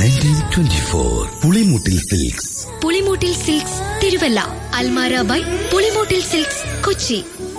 nineteen twenty four Pulimoottil Silks Pulimoottil Silks Thiruvalla അൽമാര by Pulimoottil Silks Kochi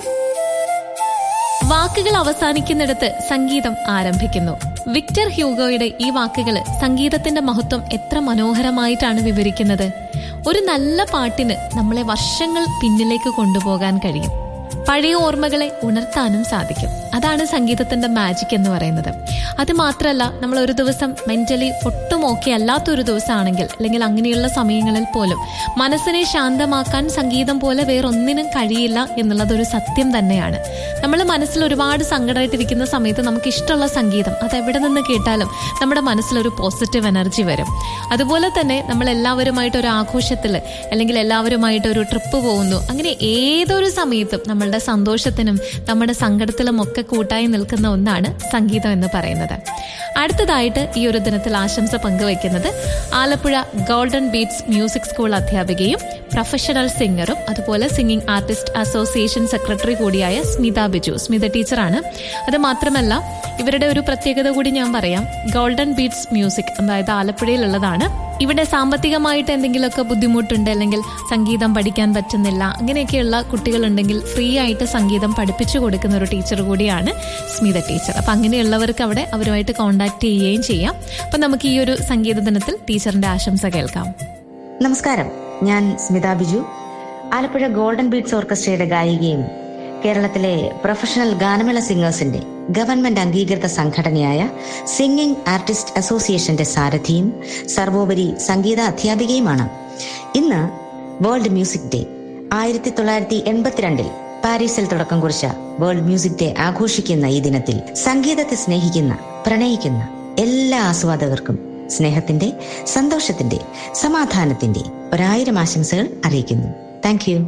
വാക്കുകൾ അവസാനിക്കുന്നിടത്ത് സംഗീതം ആരംഭിക്കുന്നു വിക്ടർ ഹ്യൂഗോയുടെ ഈ വാക്കുകൾ സംഗീതത്തിന്റെ മഹത്വം എത്ര മനോഹരമായിട്ടാണ് വിവരിക്കുന്നത് ഒരു നല്ല പാട്ടിന് നമ്മളെ വർഷങ്ങൾ പിന്നിലേക്ക് കൊണ്ടുപോകാൻ കഴിയും പഴയ ഓർമ്മകളെ ഉണർത്താനും സാധിക്കും അതാണ് സംഗീതത്തിന്റെ മാജിക് എന്ന് പറയുന്നത് അത് മാത്രമല്ല നമ്മൾ ഒരു ദിവസം മെന്റലി ഒട്ടും ഓക്കെ അല്ലാത്തൊരു ദിവസമാണെങ്കിൽ അല്ലെങ്കിൽ അങ്ങനെയുള്ള സമയങ്ങളിൽ പോലും മനസ്സിനെ ശാന്തമാക്കാൻ സംഗീതം പോലെ വേറൊന്നിനും കഴിയില്ല എന്നുള്ളത് ഒരു സത്യം തന്നെയാണ് നമ്മൾ മനസ്സിൽ ഒരുപാട് സങ്കടമായിട്ടിരിക്കുന്ന സമയത്ത് നമുക്ക് ഇഷ്ടമുള്ള സംഗീതം അത് എവിടെ നിന്ന് കേട്ടാലും നമ്മുടെ മനസ്സിലൊരു പോസിറ്റീവ് എനർജി വരും അതുപോലെ തന്നെ നമ്മൾ എല്ലാവരുമായിട്ട് ഒരു ആഘോഷത്തിൽ അല്ലെങ്കിൽ എല്ലാവരുമായിട്ട് ഒരു ട്രിപ്പ് പോകുന്നു അങ്ങനെ ഏതൊരു സമയത്തും നമ്മളുടെ സന്തോഷത്തിനും നമ്മുടെ സങ്കടത്തിലും ഒക്കെ കൂട്ടായി നിൽക്കുന്ന ഒന്നാണ് സംഗീതം എന്ന് പറയുന്നത് അടുത്തതായിട്ട് ഈ ഒരു ദിനത്തിൽ ആശംസ പങ്കുവയ്ക്കുന്നത് Alappuzha Golden Beats music school അധ്യാപികയും പ്രൊഫഷണൽ സിംഗറും അതുപോലെ സിംഗിംഗ് ആർട്ടിസ്റ്റ് അസോസിയേഷൻ സെക്രട്ടറി കൂടിയായ സ്മിത ബിജു സ്മിത ടീച്ചറാണ് അത് മാത്രമല്ല ഇവരുടെ ഒരു പ്രത്യേകത കൂടി ഞാൻ പറയാം ഗോൾഡൻ ബീറ്റ്സ് മ്യൂസിക് അതായത് ആലപ്പുഴയിലുള്ളതാണ് ഇവിടെ സാമ്പത്തികമായിട്ട് എന്തെങ്കിലുമൊക്കെ ബുദ്ധിമുട്ടുണ്ട് അല്ലെങ്കിൽ സംഗീതം പഠിക്കാൻ പറ്റുന്നില്ല അങ്ങനെയൊക്കെയുള്ള കുട്ടികളുണ്ടെങ്കിൽ ഫ്രീ ആയിട്ട് സംഗീതം പഠിപ്പിച്ചു കൊടുക്കുന്ന ഒരു ടീച്ചർ കൂടിയാണ് സ്മിത ടീച്ചർ അപ്പൊ അങ്ങനെയുള്ളവർക്ക് അവിടെ അവരുമായിട്ട് കോണ്ടാക്ട് ചെയ്യുകയും ചെയ്യാം അപ്പൊ നമുക്ക് ഈ ഒരു സംഗീത ദിനത്തിൽ ടീച്ചറിന്റെ ആശംസ കേൾക്കാം നമസ്കാരം ഞാൻ സ്മിത ബിജു ആലപ്പുഴ ഗോൾഡൻ ബീറ്റ്സ് ഓർക്കസ്ട്രയുടെ ഗായികയും കേരളത്തിലെ പ്രൊഫഷണൽ ഗാനമേള സിംഗേഴ്സിന്റെ ഗവൺമെന്റ് അംഗീകൃത സംഘടനയായ സിംഗിംഗ് ആർട്ടിസ്റ്റ് അസോസിയേഷന്റെ സാരഥിയും സർവോപരി സംഗീത അധ്യാപികയുമാണ് ഇന്ന് വേൾഡ് മ്യൂസിക് ഡേ ആയിരത്തി തൊള്ളായിരത്തി എൺപത്തിരണ്ടിൽ പാരീസിൽ തുടക്കം കുറിച്ച വേൾഡ് മ്യൂസിക് ഡേ ആഘോഷിക്കുന്ന ഈ ദിനത്തിൽ സംഗീതത്തെ സ്നേഹിക്കുന്ന പ്രണയിക്കുന്ന എല്ലാ ആസ്വാദകർക്കും സ്നേഹത്തിന്റെ സന്തോഷത്തിന്റെ സമാധാനത്തിന്റെ ഒരായിരം ആശംസകൾ അറിയിക്കുന്നു താങ്ക് യു